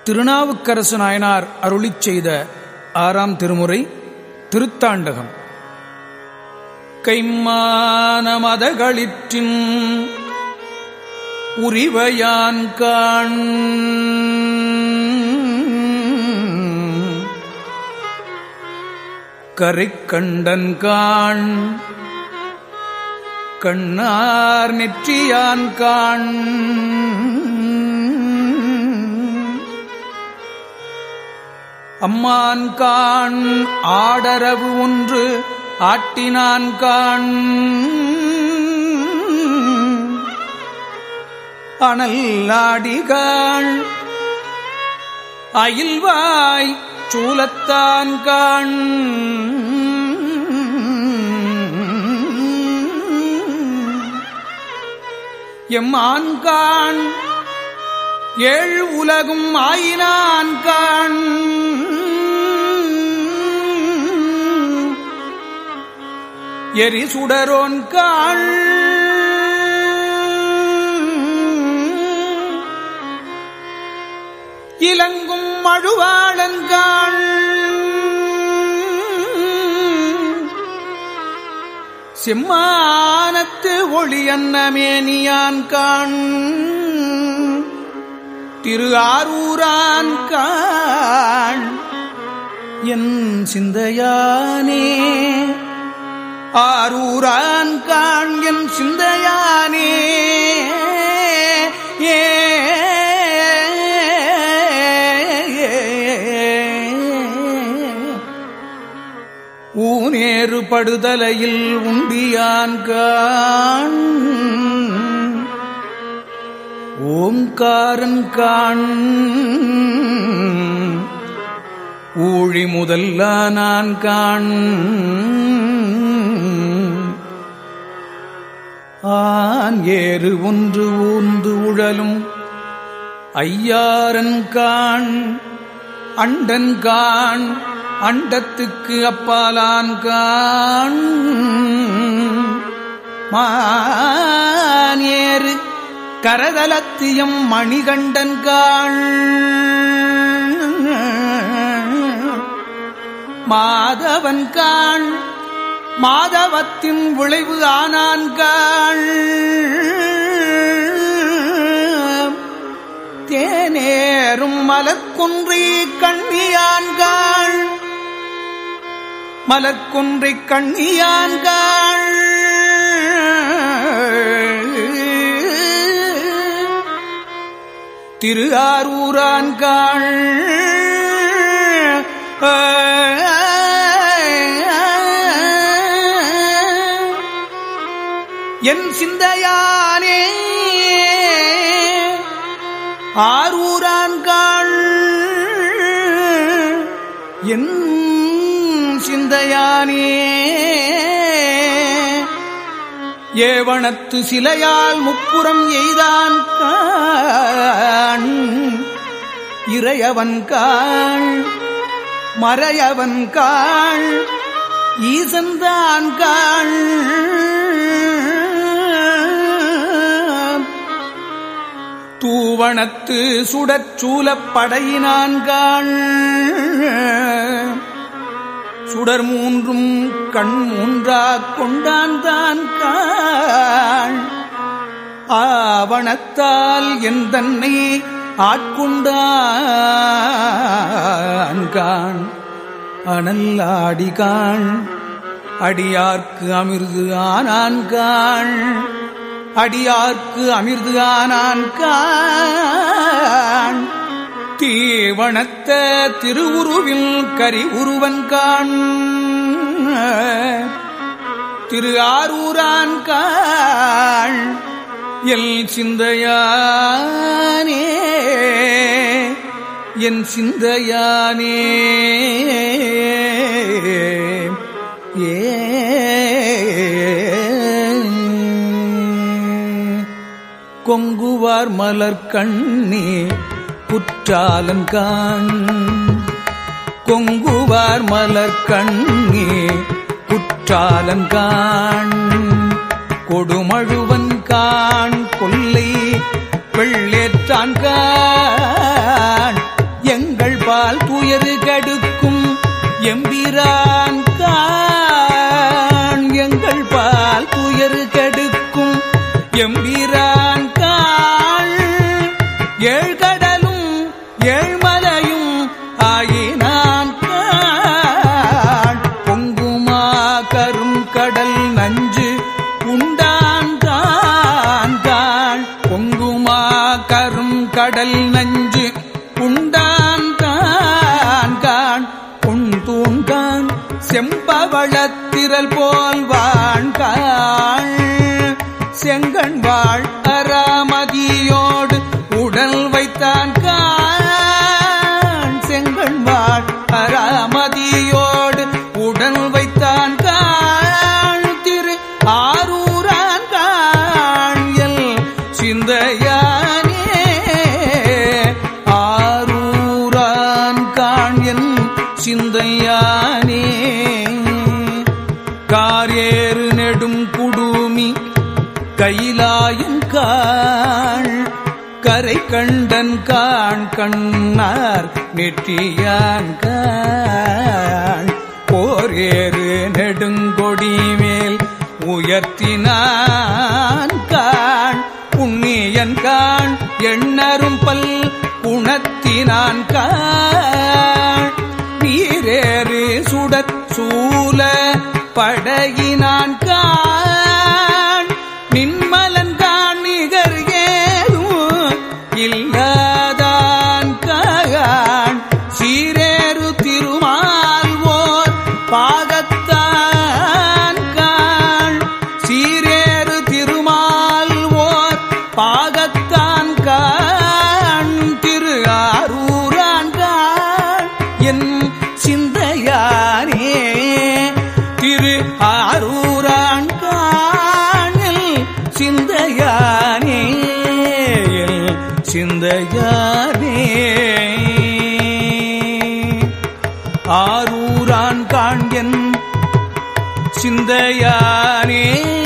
திருநாவுக்கரசு நாயனார் அருளிச் செய்த ஆறாம் திருமுறை திருத்தாண்டகம் கைமான மதகளிற்றின் உரிவையான் காண் கரைக்கண்டன் காண் கண்ணார் நெற்றியான் காண் அம்மான் காண் ஆடரவு ஒன்று ஆட்டினான் காண் அனல்லாடிகாள் அயில்வாய் சூலத்தான் காண் எம்மான் காண் ஏழு உலகும் ஆயினான் காண் எரி சுடரோன் காண் இலங்கும் மழுவாளன்காள் செம்மானத்து ஒளி அன்னமேனியான் காண் திரு ஆரூரான் காண் என் சிந்தையானே ஆரூரான் காண் என் சிந்தையானே ஏ ஊனேறு படுதலையில் உண்டியான் காண் ஓங்காரன் காண் ஊழி முதல்ல நான் காண் ஆன் ஏறு ஒன்று ஊர்ந்து உழலும் ஐயாரன் காண் அண்டன் காண் அண்டத்துக்கு அப்பாலான் காண் மானேறு கரதலத்தியம் மணிகண்டன் காண் மாதவன் காண் மாதவத்தின் விளைவு ஆனான் காண் தேனேறும் மலக்குன்றி கண்ணியான்காள் மலக்குன்றி கண்ணியான்காள் திரு ஆரூரான்காள் என் சிந்தையானே ஆரூரான்காள் என் சிந்தையானே ஏவனத்து சிலையால் முப்புறம் எய்தான் காண் இறையவன் காள் மறையவன் காள் ஈசன்தான் காள் தூவணத்து சுடற்சூலப் படையினான்காள் சுடர் மூன்றும் கண் மூன்றாக் கொண்டான் தான் காள் ஆவணத்தால் என் தன்னை ஆட்கொண்டான் காண் அனல்லாடி காண் அடியார்க்கு அமிர்து ஆனான் காண் அடியார்க்கு அமிர்து ஆனான் காண் தீவனத்த திருவுருவில் கரி உருவன் காண் திரு ஆரூரான் காண் எல் சிந்தையானே என் சிந்தையானே ஏ கொங்குவார் மலர் கண்ணே குற்றாலன் காண் கொங்குவார் மலர் கண்ணே குற்றாலன் காண் கொடுமழுவன் காண் கொல்லை வெள்ளேற்றான் காண் பால் துயரு கடுக்கும் எம்பிரான் காண் எங்கள் பால் துயரு கடுக்கும் எம்பிரான் காள் ஏழ்கடலும் ஏழ்மலையும் ஆயினான் காண் பொங்குமா கரும் கடல் நஞ்சு உண்டான் தான் காண் பொங்குமா கரும் கடல் நஞ்சு உண்டான் தான் காண் பொன் தூண்கான் செம்பவளத்திரல் போல் வான்காள் செங்கண் வாழ் அராமதியோடு உடல் வைத்தான் காண் செங்கண் வாழ் அராமதியோடு உடல் வைத்தான் காண் திரு ஆரூரான் காண் எல் சிந்தையானே ஆரூரான் காண் என் சிந்தையானே காரேறு நெடும் குடுமி கையிலாயின் காள் கரை கண்டன் காண் கண்ணார் நெற்றியான் காண் போரேறு நெடுங்கொடி மேல் உயர்த்தினான் காண் புண்ணியன் காண் எண்ணரும் பல் குணத்தினான் காண் நீரேறு சுடற் சூல படகினான் காண் நின்மலன் காண் நிகர் ஏதும் இல்லாதான் காண் சீரேறு திருமால்வோர் பாகத்தான் காண் சீரேறு திருமால்வோர் பாகத்தான் காண் திரு ஆரூரான் காண் என் சிந்தையானே திரு ஆரூரான் காணில் சிந்தையானே என் சிந்தையானே ஆரூரான் காண்யன் சிந்தையானே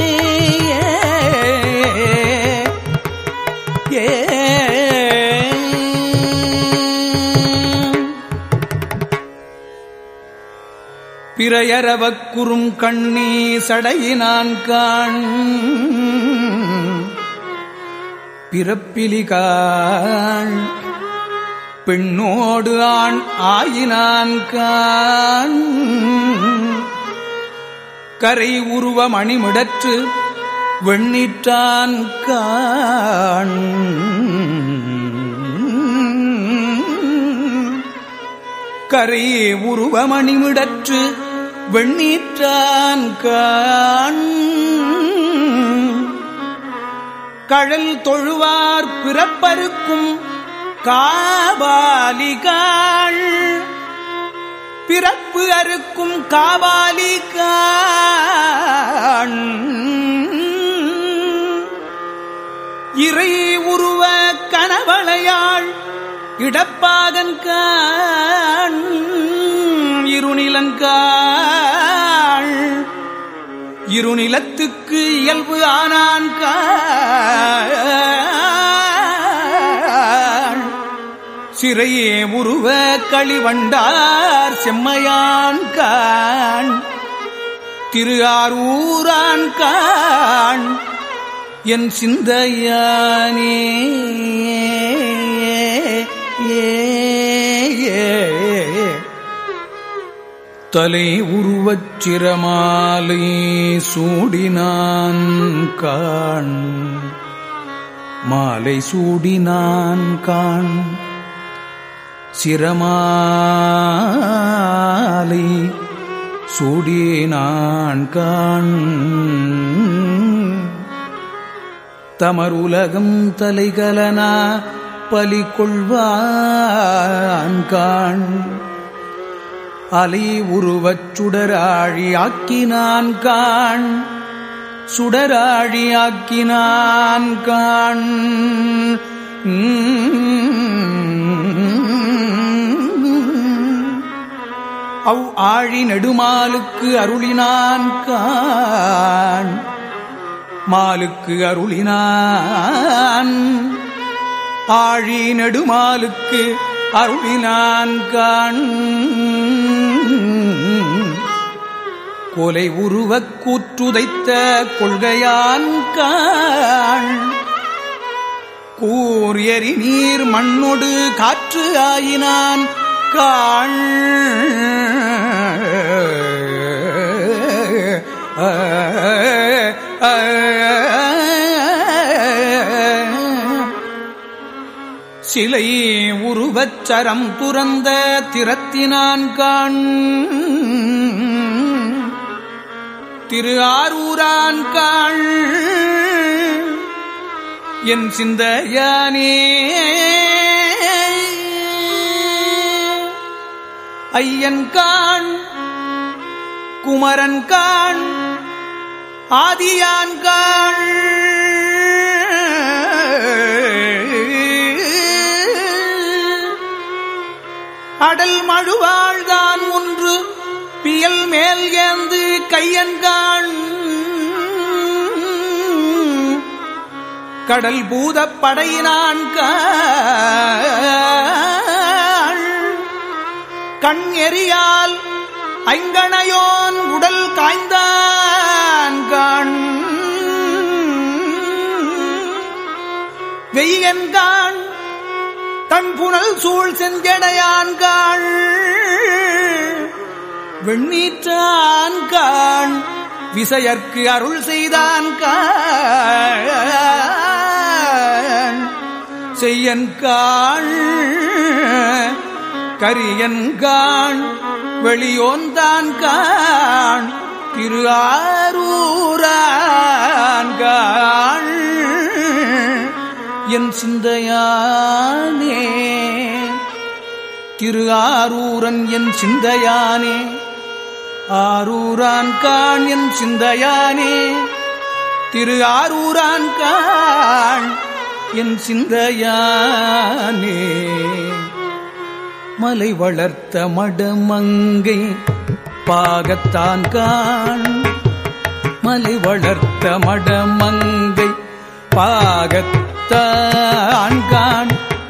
ஏ பிறையரவக் குறும் கண்ணி சடையினான் காண் பிறப்பிலிகான் பெண்ணோடு ஆண் ஆயினான் காண் கரை உருவ மணிமிடற்று வெண்ணிற்றான் காண் கரை உருவமணிமிடற்று வெண்ணீற்றான் காண் கழல் தொழுவார் பிறப்பருக்கும் காபாலிகாள் பிறப்பு அறுக்கும் காபாலிகாள் இறை உருவ கணவளையாள் இடப்பாகன் காண் இருநிலங்காள் இருநிலத்துக்கு இயல்பு ஆனான் காள் சிறையே உருவ களிவண்டார் செம்மையான் காண் திரு ஆரூரான் காண் என் சிந்தையானே ஏ தலை உருவச் சிரமாலை சூடினான் காண் மாலை சூடினான் காண் சிரமாலை சூடினான் காண் தமர் உலகம் தலைகலனா பலி கொள்வான் காண் அலை உருவச் சுடராழி ஆக்கினான் காண் சுடராழி ஆக்கினான் காண் அவ் ஆழி நெடுமாலுக்கு அருளினான் காண் மாலுக்கு அருளினான் ஆழி நெடுமாலுக்கு அருளினான் காண் கொலை உருவக் கூற்றுதைத்த கொள்கையான் காண் கூர் எரி நீர் மண்ணொடு காற்று ஆயினான் காண் சிலை உருவச் சரம் துறந்த திறத்தினான் காண் திரு ஆரூரான் காண் என் சிந்தையானே ஐயன் காண் குமரன் காண் ஆதியான் காண் அடல் மழுவாழ்தான் ஒன்று பியல் மேல் ஏந்து கையன்கான் கடல் பூதப் படையினான் காள் கண் எரியால் ஐங்கணையோன் உடல் காய்ந்தான் காண் வெய்யன்கான் தன் புனல் சூழ் செஞ்சடையான் காள் வெண்ணீற்றான் காண் விசையற்கு அருள் செய்தான் காண் செய்யன் காண் கரியன் காண் வெளியோன்தான் காண் திரு ஆரூரான் காண் என் சிந்தையானே திரு ஆரூரன் என் சிந்தையானே ஆரூரான் காண் என் சிந்தையானே திரு ஆரூரான் காண் என் சிந்தையானே மலை வளர்த்த மடமங்கை பாகத்தான் காண் மலை வளர்த்த மடமங்கை பாகத்தான் காண்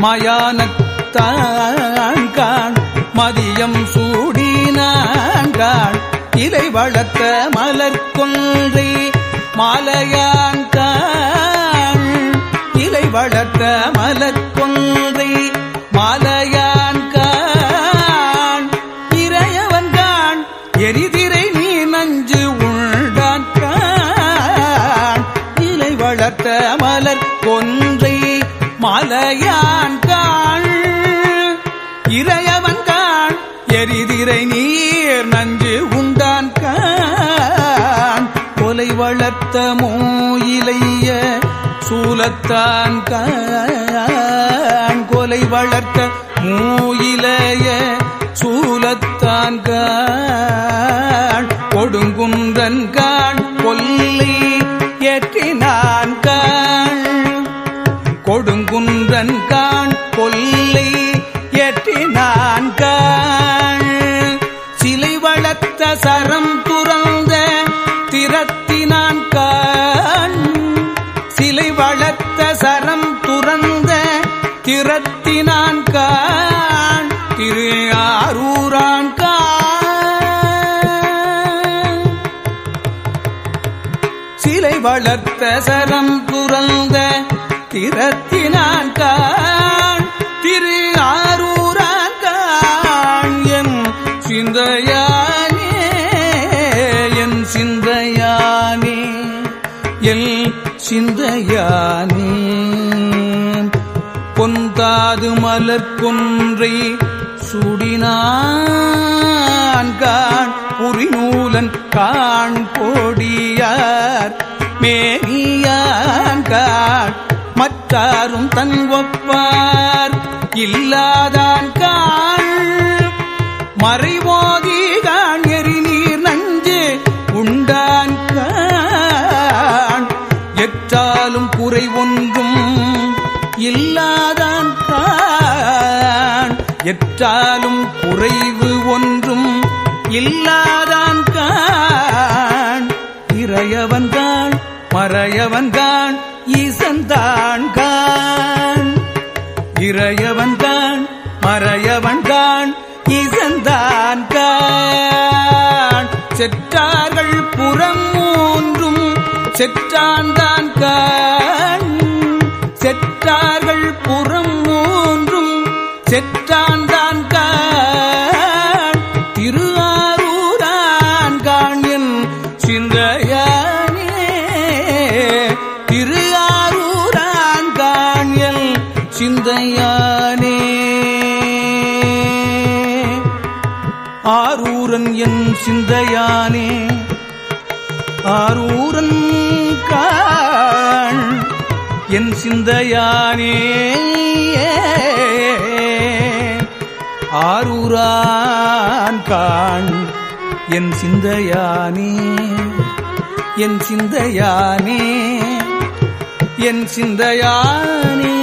மயானத்தான் காண் மதியம் சூடினான் காண் இலை வளர்த்த மலர் கொன்றை மாலையான் காண் இலை வளர்த்த மலர் கொன்றை மாலையான் காண் இறையவன் காண் எரிதிரை நீ நஞ்சு உண்டான் காண் இலை வளர்த்த மலர் கொன்றை மாலையான் காண் இறையவன் காண் எரிதிரை நீர் நஞ்சு உண்டான் காண் கொலை வளர்த்த மோயிலைய சூலத்தான் காண் கொலை வளர்த்த மூயிலைய சூலத்தான் காண் கொடுங்குன்றன் காண் கொல்லை ஏற்றினான் காண் கொடுங்குன்றன் காண் கொல்லை ஏற்றினான் காண் சிலை வளர்த்த சரம் துறந்த திறத்தினான் காண் சிலை வளர்த்த சரம் துறந்த திறத்தினான் காண் திரு ஆரூரான் காண் சிலை வளர்த்த சரம் துறந்த திறத்தினான் காண் திரு ஆரூரான் காண் என் சிந்தையானே என் சிந்தையானே எல் சிந்தையானே பொந்தாது மலர் கொன்றை சுடினான் காண் புரிநூலன் காண் கோடியார் மேனியான் காண் மற்றாரும் தன் ஒப்பார் இல்லாதான் காண் மறைவோதி காண் எரி நீர் நஞ்சு உண்டான் காண் எற்றாலும் குறை ஒன்றும் இல்லாதான் காண் எற்றாலும் குறைவு ஒன்றும் இல்லாதான் காண் இறையவன் காண் மறையவன் காண் ஈசன் தான் காண் இறையவன் காண் மறையவன்கான் இசந்தான் கான் செற்றார்கள் புறம் மூன்றும் செற்றான்தான் கான் செற்றார்கள் புறம் மூன்றும் செற்றான்தான் கான் திரு ஆரூரான் கான் என் சிந்தையானே திரு ஆரூரான் கான் என் சிந்தையானே ஆரூரன் என் சிந்தையானே ஆரூரன் காண் என் சிந்தையானே ஆரூரான் காண் என் சிந்தையானே என் சிந்தையானே என் சிந்தையானே